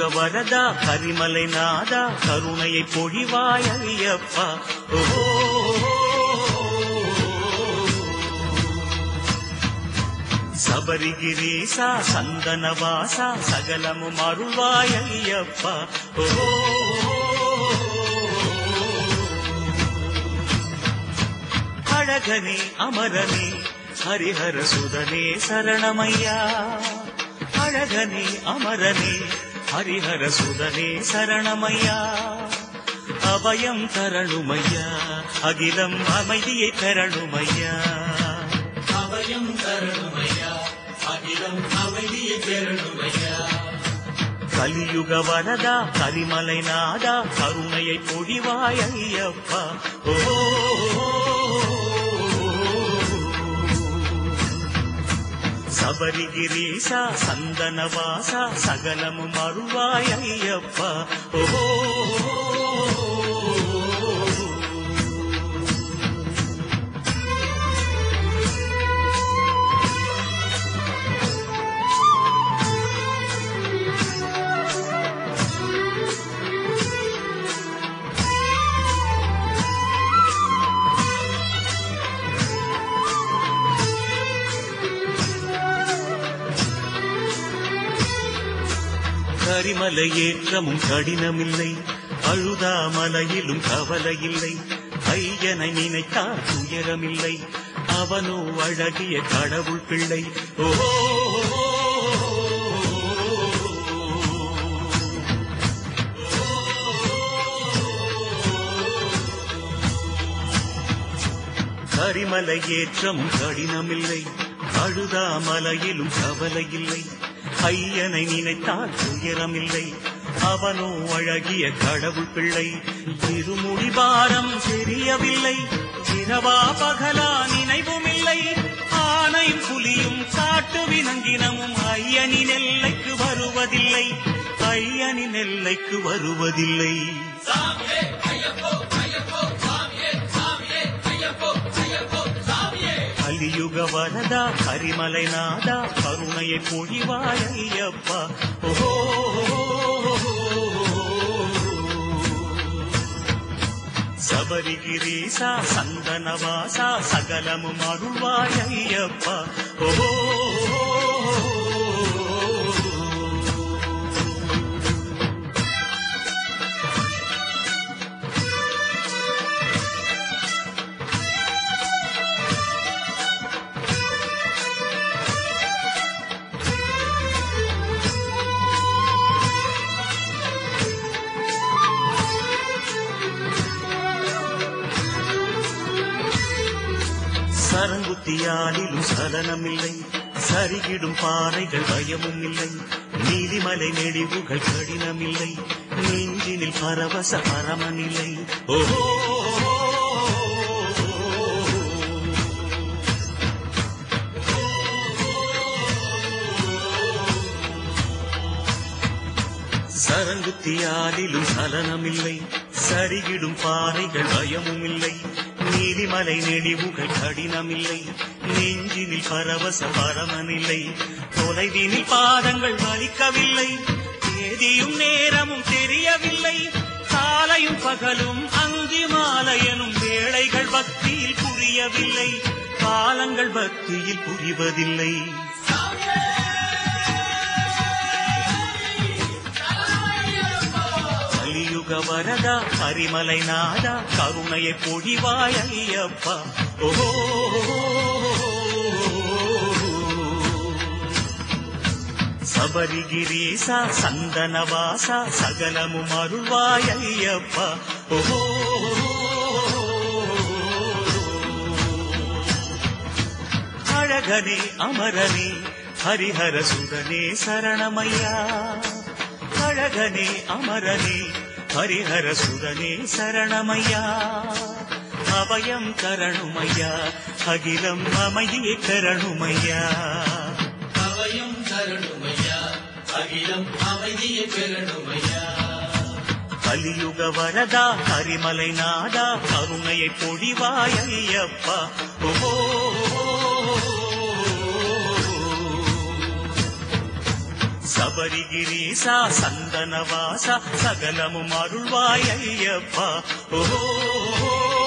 கலியுக வரதா கரிமலை நாதா கருணையை பொழிவாய் ஐயப்பா ஓ சபரிகிரீசா சந்தனவாசா சகலமும் அருள்வாய் ஐயப்பா ஓ அழகனே அமரனே ஹரிஹர சுதனே சரணமையா அழகனே அமரனே ஹரிஹர சுதனே சரணமையா அபயம் தரணுமையா அகிலம் அமைதியை பெறணுமையா அபயம் தரணுமையா அகிலம் அமைதியை பெறணுமையா கலியுக வரதா கரிமலை நாதா கருணையை பொழிவாய் ஐயப்பா ஓ சபரிகிரீசா சந்தனவாசா சகலமும் அருள்வாய் ஐயப்பா ஓ கரிமலை ஏற்றமும் கடினமில்லை அழுதாமலையிலும் கவலை இல்லை ஐயனை நினைத்தால் துயரமில்லை அவனோ அழகிய கடவுள் பிள்ளை ஓ கரிமலை ஏற்றமும் கடினமில்லை அழுதாமலையிலும் கவலை இல்லை ஐயனை நினைத்தால் துயரமில்லை அவனோ அழகிய கடவுள் பிள்ளை இருமுடி பாரம் தெரியவில்லை இரவா பகலா நினைவும் இல்லை ஆனையும் புலியும் காட்டு வினங்கினமும் ஐயனின் எல்லைக்கு வருவதில்லை ஐயனின் எல்லைக்கு வருவதில்லை கலியுக வரதா கரிமலை நாதா கருணையை பொழிவாய் ஐயப்பா ஓ சபரிகிரீசா சந்தனவாசா சகலமும் அருள்வாய் ஐயப்பா ஓ சரங்குத்தியாலிலும் சலனமில்லை சரிகிடும் பாறைகள் பயமும் இல்லை நீலிமலை நெடிவுகள் கடினமில்லை நெஞ்சினில் பரவச பரமனில்லை ஓஹோ சரங்குத்தியாலிலும் சலனமில்லை சரிகிடும் பாறைகள் பயமும் இல்லை நீலிமலை நெடிவுகள் கடினமில்லை நெஞ்சினில் பரவச பரமனில்லை தொலைவினில் பாதங்கள் வலிக்கவில்லை தேதியும் நேரமும் தெரியவில்லை காலையும் பகலும் அங்கி மாலையனும் வேளைகள் பக்தியில் புரியவில்லை காலங்கள் பக்தியில் புரிவதில்லை கலியுக வரதா பரிமலை நாதா கருணையை பொழிவாய் ஐயப்பா ஓ சபரிகிரீசா சந்தனவாசா சகலமும் அருள்வாய் ஐயப்பா ஓ அழகனே அமரனே ஹரிஹர சுதனே சரணமையா அழகனே அமரனே ஹரிஹர சுதனே சரணமையா அபயம் தரணுமையா அகிலம் அமைதியை பெறணுமையா அபயம் தரணுமையா அகிலம் அமைதியை பெறணுமையா கலியுக வரதா கரிமலை நாதா கருணையை பொழிவாய் ஐயப்பா ஓ சபரி சபரிகிரீசா சந்தனவாசா சகலமும் அருள்வாய் ஐயப்பா ஓ